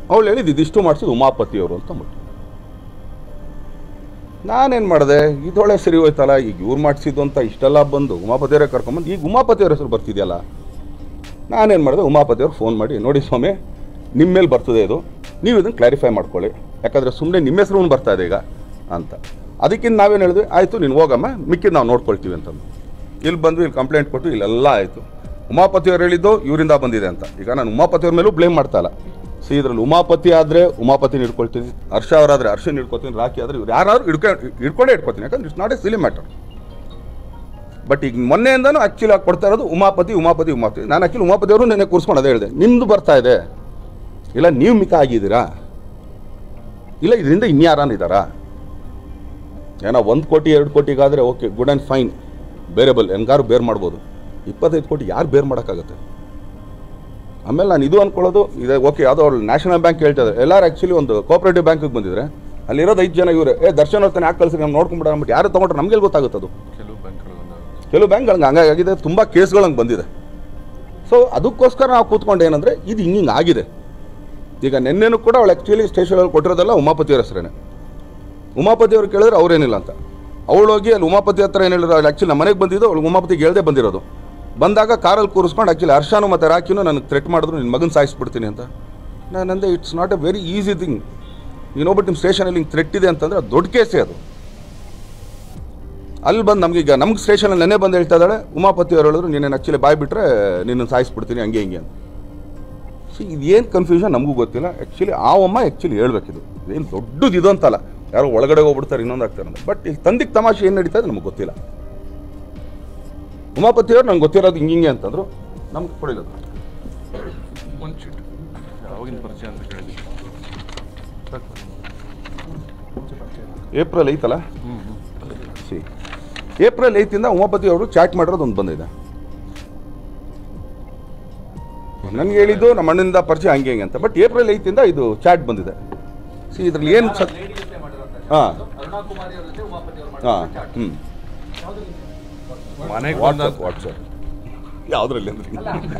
ಅವಳು ಹೇಳಿದ್ದು ಇದಿಷ್ಟು ಮಾಡಿಸಿದ್ದು ಉಮಾಪತಿಯವರು ಅಂತ ಅಂದ್ಬಿಟ್ಟು ನಾನೇನು ಮಾಡಿದೆ ಇದೊಳೆ ಸರಿ ಹೋಯ್ತಲ್ಲ ಈಗ ಇವ್ರು ಮಾಡಿಸಿದ್ದು ಅಂತ ಇಷ್ಟೆಲ್ಲ ಬಂದು ಉಮಾಪತಿಯವರೇ ಕರ್ಕೊಂಬಂದು ಈಗ ಉಮಾಪತಿಯವ್ರ ಹೆಸರು ಬರ್ತಿದೆಯಲ್ಲ ನಾನೇನು ಮಾಡಿದೆ ಉಮಾಪತಿಯವ್ರು ಫೋನ್ ಮಾಡಿ ನೋಡಿ ಸ್ವಾಮಿ ನಿಮ್ಮ ಮೇಲೆ ಬರ್ತದೆ ಇದು ನೀವು ಇದನ್ನು ಕ್ಲಾರಿಫೈ ಮಾಡ್ಕೊಳ್ಳಿ ಯಾಕಂದರೆ ಸುಮ್ಮನೆ ನಿಮ್ಮ ಹೆಸರು ಬರ್ತಾ ಇದೆ ಈಗ ಅಂತ ಅದಕ್ಕಿಂತ ನಾವೇನು ಹೇಳಿದ್ವಿ ಆಯಿತು ನೀನು ಹೋಗಮ್ಮ ಮಿಕ್ಕಿದ್ದು ನಾವು ನೋಡ್ಕೊಳ್ತೀವಿ ಅಂತಂದು ಇಲ್ಲಿ ಬಂದು ಇಲ್ಲಿ ಕಂಪ್ಲೇಂಟ್ ಕೊಟ್ಟು ಇಲ್ಲೆಲ್ಲ ಆಯಿತು ಉಮಾಪತಿಯವ್ರು ಹೇಳಿದ್ದು ಇವರಿಂದ ಬಂದಿದೆ ಅಂತ ಈಗ ನಾನು ಉಮಾಪತಿಯವ್ರ ಮೇಲೂ ಬ್ಲೇಮ್ ಮಾಡ್ತಾ ಇಲ್ಲ ಸಿ ಇದ್ರಲ್ಲಿ ಉಮಾಪತಿ ಆದರೆ ಉಮಾಪತಿನ ಹಿಡ್ಕೊಳ್ತೀನಿ ಹರ್ಷ ಅವರಾದರೆ ಹರ್ಷನ್ ಹಿಡ್ಕೊತೀನಿ ರಾಕಿ ಆದರೆ ಇವ್ರು ಯಾರು ಹಿಡ್ಕೊಂಡು ಹಿಡ್ಕೊಂಡೇ ಹಿಡ್ಕೊತೀನಿ ಯಾಕಂದ್ರೆ it's not a silly matter but ಈಗ ಮೊನ್ನೆಯಿಂದನೂ ಆ್ಯಕ್ಚುಲಿ ಆಗಿ ಕೊಡ್ತಾ ಇರೋದು ಉಮಾಪತಿ ಉಮಾಪತಿ ಉಮಾಪತಿ ನಾನು ಆ್ಯಕ್ಚುಲಿ ಉಮಾಪತಿ ಅವರು ನೆನೆ ಕೂರಿಸ್ಕೊಂಡು ಅದೇ ಹೇಳಿದೆ ನಿಮ್ಮದು ಬರ್ತಾ ಇದೆ ಇಲ್ಲ ನೀವು ಮಿಕ ಆಗಿದ್ದೀರಾ ಇಲ್ಲ ಇದರಿಂದ ಇನ್ಯಾರಾನ ಇದ್ದಾರಾ ಏನೋ ಒಂದು ಕೋಟಿ ಎರಡು ಕೋಟಿಗಾದರೆ okay good and fine bearable ಹೆಂಗಾರು ಬೇರ್ ಮಾಡ್ಬೋದು ಇಪ್ಪತ್ತೈದು ಕೋಟಿ ಯಾರು ಬೇರ್ ಮಾಡೋಕ್ಕಾಗತ್ತೆ ಆಮೇಲೆ ನಾನು ಇದು ಅಂದ್ಕೊಳ್ಳೋದು ಇದೆ ಓಕೆ ಯಾವುದೋ ಅವ್ರು ನ್ಯಾಷನಲ್ ಬ್ಯಾಂಕ್ ಹೇಳ್ತಾ ಇದ್ದಾರೆ ಎಲ್ಲರೂ ಆ್ಯಕ್ಚುಲಿ ಒಂದು ಕೋಆಪರೇಟಿವ್ ಬ್ಯಾಂಕಿಗೆ ಬಂದಿದ್ರೆ ಅಲ್ಲಿರೋದು ಐದು ಜನ ಇವರೇ ಏ ದರ್ಶನ್ ಅವ್ರನ್ನ ಯಾಕೆ ಕಳಿಸಿ ನಾವು ನೋಡ್ಕೊಂಬಿಡ ಅಂದ್ಬಿಟ್ಟು ಯಾರು ತೊಗೊಂಡ್ರೆ ನಮಗೆ ಗೊತ್ತಾಗುತ್ತದು ಕೆಲವು ಬ್ಯಾಂಕ್ಗಳು ಕೆಲವು ಬ್ಯಾಂಕ್ಗಳಿಗೆ ಹಂಗಾಗಿದೆ ತುಂಬ ಕೇಸ್ಗಳು ಹಂಗೆ ಬಂದಿದೆ ಸೊ ಅದಕ್ಕೋಸ್ಕರ ನಾವು ಕೂತ್ಕೊಂಡು ಏನಂದರೆ ಇದು ಹಿಂಗೆ ಆಗಿದೆ ಈಗ ನಿನ್ನೆನೂ ಕೂಡ ಅವಳು ಆ್ಯಕ್ಚುಲಿ ಸ್ಟೇಷನಲ್ಲಿ ಕೊಟ್ಟಿರೋದಲ್ಲ ಉಮಾಪತಿಯವ್ರ ಹೆಸರೇನೆ ಉಮಾಪತಿ ಅವ್ರು ಕೇಳಿದ್ರೆ ಅವ್ರೇನಿಲ್ಲ ಅಂತ ಅವಳು ಹೋಗಿ ಅಲ್ಲಿ ಉಮಾಪತಿ ಹತ್ರ ಏನು ಹೇಳಿದ್ರು ಅಲ್ಲಿ ಆ್ಯಕ್ಚುಲಿ ನಮ್ಮ ಮನೆಗೆ ಬಂದಿದ್ದು ಅವಳು ಉಮಾಪತಿಗೆ ಹೇಳ್ದೆ ಬಂದಿರೋದು ಬಂದಾಗ ಕಾರಲ್ಲಿ ಕೂರಿಸ್ಕೊಂಡು ಆ್ಯಕ್ಚುಲಿ ಹರ್ಷಾನು ಮತ್ತು ರಾಕಿನೂ ನನಗೆ ಥ್ರೆಟ್ ಮಾಡಿದ್ರು ನಿನ್ನ ಮಗನ ಸಾಯಿಸ್ಬಿಡ್ತೀನಿ ಅಂತ ನಾನು ಅಂದೆ it's not a very easy thing ನೀನು ಹೋಗ್ಬಿಟ್ಟು ನಿಮ್ಮ ಸ್ಟೇಷನಲ್ಲಿ ಹಿಂಗೆ ಥ್ರೆಟ್ ಇದೆ ಅಂತಂದರೆ ಅದು ದೊಡ್ಡ ಕೇಸೇ ಅದು ಅಲ್ಲಿ ಬಂದು ನಮ್ಗೆ ಈಗ ನಮ್ಗೆ ಸ್ಟೇಷನಲ್ಲಿ ನೆನ್ನೆ ಬಂದು ಹೇಳ್ತಾ ಇದ್ದಾಳೆ ಉಮಾಪತಿ ಅವ್ರು ಹೇಳಿದ್ರು ನೀನೇನು ಆ್ಯಕ್ಚುಲಿ ಬಾಯ್ ಬಿಟ್ಟರೆ ನಿನ್ನ ಸಾಯಿಸ್ಬಿಡ್ತೀನಿ ಹಂಗೆ ಹಿಂಗೆ ಅಂತ ಸೊ ಇದೇನು ಕನ್ಫ್ಯೂಷನ್ ನಮಗೂ ಗೊತ್ತಿಲ್ಲ ಆ್ಯಕ್ಚುಲಿ ಆ ಅಮ್ಮ ಆ್ಯಕ್ಚುಲಿ ಹೇಳ್ಬೇಕಿದು ಏನು ದೊಡ್ಡದು ಇದು ಅಂತಲ್ಲ ಯಾರೋ ಒಳಗಡೆ ಹೋಗ್ಬಿಡ್ತಾರೆ ಇನ್ನೊಂದು ಆಗ್ತಾರೆ ಅಂತ ಬಟ್ ಈಗ ತಂದಿಗೆ ತಮಾಷೆ ಏನು ನಡೀತಾ ಇದೆ ನಮಗೆ ಗೊತ್ತಿಲ್ಲ ಉಮಾಪತಿಯವ್ರು ನಂಗೆ ಗೊತ್ತಿರೋದು ಹಿಂಗೆ ಹಿಂಗೆ ಅಂತಂದ್ರು ನಮ್ಗೆ ಕೊಡಿಲ್ಲ ಒಂದು ಶೀಟ್ ಯಾವಾಗಿನ ಪರಿಚಯ ಅಂತ ಕೇಳಿದ್ವಿ ಏಪ್ರಿಲ್ ಐತಲ್ಲ ಸಿ ಏಪ್ರಿಲ್ ಐತಿಂದ ಉಮಾಪತಿ ಅವರು ಚಾಟ್ ಮಾಡಿರೋದು ಒಂದು ಬಂದಿದೆ ನನಗೆ ಹೇಳಿದ್ದು ನಮ್ಮ ಅಣ್ಣನಿಂದ ಪರಿಚಯ ಹಂಗೆ ಹಿಂಗೆ ಅಂತ ಬಟ್ ಏಪ್ರಿಲ್ ಐತಿಂದ ಇದು ಚಾಟ್ ಬಂದಿದೆ ಸಿ ಇದ್ರಲ್ಲಿ ಏನು ಸತ್ ಹಾಂ ಹಾಂ ಹ್ಞೂ ಮನೆಗೆ ಬಂದ ವಾಟ್ಸಪ್ ವಾಟ್ಸಪ್ ಯಾವುದ್ರಲ್ಲಿ ಅಂದ್ರೆ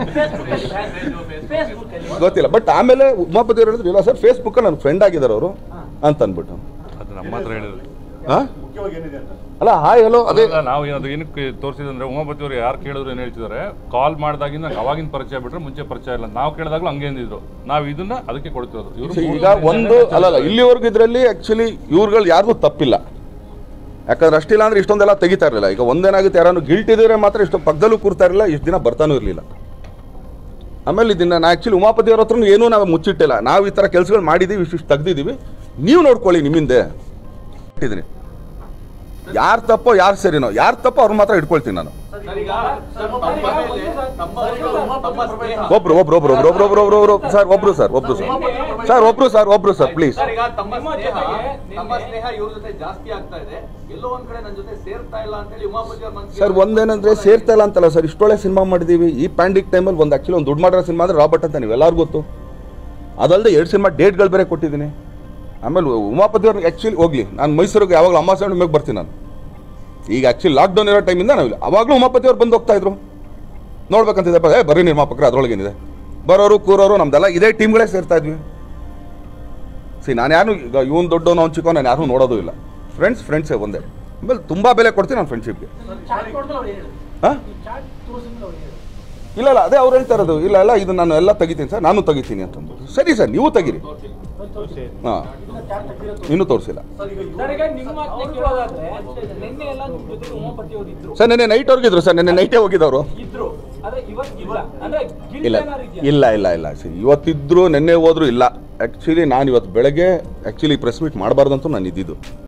ಗೊತ್ತಿಲ್ಲ ಬಟ್ ಆಮೇಲೆ ಉಮಾಪತಿ ಅವರು ಹೇಳಿದ್ರು ಇಲ್ಲ ಸರ್ ಫೇಸ್ಬುಕ್ಕಲ್ಲಿ ನನ್ನ ಫ್ರೆಂಡ್ ಆಗಿದ್ದಾರೆ ಅವರು ಅಂತ ಅಂದ್ಬಿಟ್ಟು ಅದು ನಮ್ಮ ಹತ್ರ ಹೇಳಿದ್ರು ಹಾಂ ಅಲ್ಲ ಹಾಯ್ ಹಲೋ ಅದೇ ಅದೇ ನಾವು ಏನಾದ್ರು ಏನಕ್ಕೆ ತೋರಿಸಿದಂದ್ರೆ ಉಮಾಪತಿ ಅವರು ಯಾರು ಕೇಳಿದ್ರು ಏನು ಹೇಳ್ತಿದ್ದಾರೆ ಕಾಲ್ ಮಾಡಿದಾಗಿಂದ ನಂಗೆ ಅವಾಗಿನ ಪರಿಚಯ ಬಿಟ್ರೆ ಮುಂಚೆ ಪರಿಚಯ ಇಲ್ಲ ನಾವು ಕೇಳಿದಾಗಲೂ ಹಂಗೆ ಅಂದಿದ್ರು ನಾವು ಇದನ್ನ ಅದಕ್ಕೆ ಕೊಡ್ತಿರೋದು ಸೊ ಇವರು ಈಗ ಒಂದು ಅಲ್ಲಲ್ಲ ಇಲ್ಲಿವರೆಗೂ ಇದರಲ್ಲಿ ಆ್ಯಕ್ಚುಲಿ ಇವ್ರುಗಳು ಯಾರಿಗೂ ತಪ್ಪಿಲ್ಲ ಯಾಕಂದ್ರೆ ಅಷ್ಟಿಲ್ಲ ಅಂದ್ರೆ ಇಷ್ಟೊಂದೆಲ್ಲ ತೆಗಿತಾ ಇರಲಿಲ್ಲ ಈಗ ಒಂದೇನಾಗುತ್ತೆ ಯಾರನ್ನು ಗಿಲ್ಟ್ ಇದ್ರೆ ಮಾತ್ರ ಇಷ್ಟು ಪಕ್ಕದಲ್ಲೂ ಕೂರ್ತಾ ಇರಲಿಲ್ಲ ಇಷ್ಟು ದಿನ ಬರ್ತಾನೂ ಇರಲಿಲ್ಲ ಆಮೇಲೆ ಇದನ್ನ ನಾ ಆ್ಯಕ್ಚುಲಿ ಉಮಾಪತಿ ಅವ್ರ ಹತ್ರನೂ ಏನೂ ನಾವು ಮುಚ್ಚಿಟ್ಟಿಲ್ಲ ನಾವು ಈ ಥರ ಕೆಲಸಗಳು ಮಾಡಿದ್ದೀವಿ ಇಷ್ಟು ತೆಗ್ದಿದ್ದೀವಿ ನೀವು ನೋಡ್ಕೊಳ್ಳಿ ನಿಮ್ಮಿಂದೆ ಇಟ್ಟಿದ್ದೀನಿ ಯಾರು ತಪ್ಪೋ ಯಾರು ಸರಿನೋ ಯಾರು ತಪ್ಪೋ ಅವ್ರು ಮಾತ್ರ ಇಟ್ಕೊಳ್ತೀನಿ ನಾನು ಒಬ್ರು ಒಬ್ರು ಒಬ್ರು ಒಬ್ರು ಒಬ್ರು ಒಬ್ರು ಒಬ್ರು ಒಬ್ರು ಸರ್ ಒಬ್ರು ಸರ್ ಒಬ್ರು ಸರ್ ಸರ್ ಒಬ್ರು ಸರ್ ಒಬ್ರು ಸರ್ ಪ್ಲೀಸ್ ಸರ್ ಈಗ ತಮ್ಮ ಸ್ನೇಹ ತಮ್ಮ ಸ್ನೇಹ ಇವ್ರ ಜೊತೆ ಜಾಸ್ತಿ ಆಗ್ತಾ ಇದೆ ಎಲ್ಲೋ ಒಂದ್ ಕಡೆ ನನ್ನ ಜೊತೆ ಸೇರ್ತಾ ಇಲ್ಲ ಅಂತ ಹೇಳಿ ಉಮಾಪತಿ ಅವ್ರ ಮನ್ಸಿಗೆ ಸರ್ ಒಂದೇನಂದ್ರೆ ಸೇರ್ತಾ ಇಲ್ಲ ಅಂತಲ್ಲ ಸರ್ ಇಷ್ಟೊಳ್ಳೆ ಸಿನಿಮಾ ಮಾಡಿದೀವಿ ಈ ಪ್ಯಾಂಡಿಕ್ ಟೈಮಲ್ಲಿ ಒಂದು ಆಕ್ಚುಲಿ ಒಂದು ದುಡ್ಡು ಮಾಡಿರೋ ಸಿನಿಮಾ ಅಂದ್ರೆ ರಾಬರ್ಟ್ ಅಂತ ನೀವು ಎಲ್ಲರಿಗೂ ಗೊತ್ತು ಅದಲ್ಲದೆ ಎರಡು ಸಿನಿಮಾ ಡೇಟ್ಗಳು ಬೇರೆ ಕೊಟ್ಟಿದ್ದೀನಿ ಆಮೇಲೆ ಉಮಾಪತಿ ಅವ್ರಿಗೆ ಆ್ಯಕ್ಚುಲಿ ಹೋಗ್ಲಿ ನಾನು ಮೈಸೂರಿಗೆ ಯಾವಾಗಲೂ ಅಮಾವಾಸ್ಯೆ ಮೇಲೆ ಬರ್ತೀನಿ ನಾನು ಈಗ ಆ್ಯಕ್ಚುಲಿ ಲಾಕ್ಡೌನ್ ಇರೋ ಟೈಮಿಂದ ನಾವು ಅವಾಗಲೂ ಉಮಾಪತಿ ಅವ್ರು ಬಂದು ಹೋಗ್ತಾ ಇದ್ರು ನೋಡ್ಬೇಕಂತಿದೆ ಏ ಬರ್ರಿ ನಿರ್ಮಾಪಕರು ಅದ್ರೊಳಗೇನಿದೆ ಬರೋರು ಕೂರೋರು ನಮ್ದೆಲ್ಲ ಇದೇ ಟೀಮ್ಗಳೇ ಸೇರ್ತಾ ಇದ್ವಿ ಸಿ ನಾನು ಯಾರು ಈಗ ಇವನು ದೊಡ್ಡವನು ಅವ್ನು ಚಿಕ್ಕವನು ನಾನು ಯಾರೂ ನೋಡೋದು ಇಲ್ಲ ಫ್ರೆಂಡ್ಸ್ ಫ್ರೆಂಡ್ಸೇ ಒಂದೇ ಆಮೇಲೆ ತುಂಬ ಬೆಲೆ ಕೊಡ್ತೀನಿ ನಾನು ಫ್ರೆಂಡ್ಶಿಪ್ಗೆ ಹಾಂ ಇಲ್ಲ ಇಲ್ಲ ಅದೇ ಅವ್ರು ಹೇಳ್ತಾ ಇರೋದು ಇಲ್ಲ ಇಲ್ಲ ಇದು ನಾನು ಎಲ್ಲ ತೆಗಿತೀನಿ ಸರ್ ನಾನು ತೆಗಿತೀನಿ ಅಂತಂದು ಸರಿ ಸರ್ ನೀವು ತೆಗೀರಿ ಹಾಂ ಇನ್ನೂ ತೋರಿಸಿಲ್ಲ ನನಗೆ ನಿಮ್ಮ ಮಾತನ್ನ ಕೇಳೋದಾದ್ರೆ ನಿನ್ನೆ ಎಲ್ಲ ನಿಮ್ ಜೊತೆ ಉಮಾಪತಿ ಅವರು ಇದ್ರು ಸರ್ ನೆನ್ನೆ ನೈಟ್ ಹೋಗಿದ್ರು ಸರ್ ನೆನ್ನೆ ನೈಟೇ ಹೋಗಿದ್ದವರು ಇದ್ರು ಆದ್ರೆ ಇವತ್ತು ಇಲ್ಲ ಅಂದ್ರೆ guilt ಇಲ್ಲ ಏನಾದ್ರು ಇದೆಯಾ? ಇಲ್ಲ ಇಲ್ಲ ಇಲ್ಲ ಸರ್ ಇವತ್ತಿದ್ರು ನೆನ್ನೆ ಹೋದ್ರು ಇಲ್ಲ ಆ್ಯಕ್ಚುಲಿ ನಾನು ಇವತ್ತು ಬೆಳಗ್ಗೆ ಆ್ಯಕ್ಚುಲಿ ಪ್ರೆಸ್ ಮೀಟ್ ಮಾಡಬಾರ್ದಂತೂ ನಾನು ಇದ್ದಿದ್ದು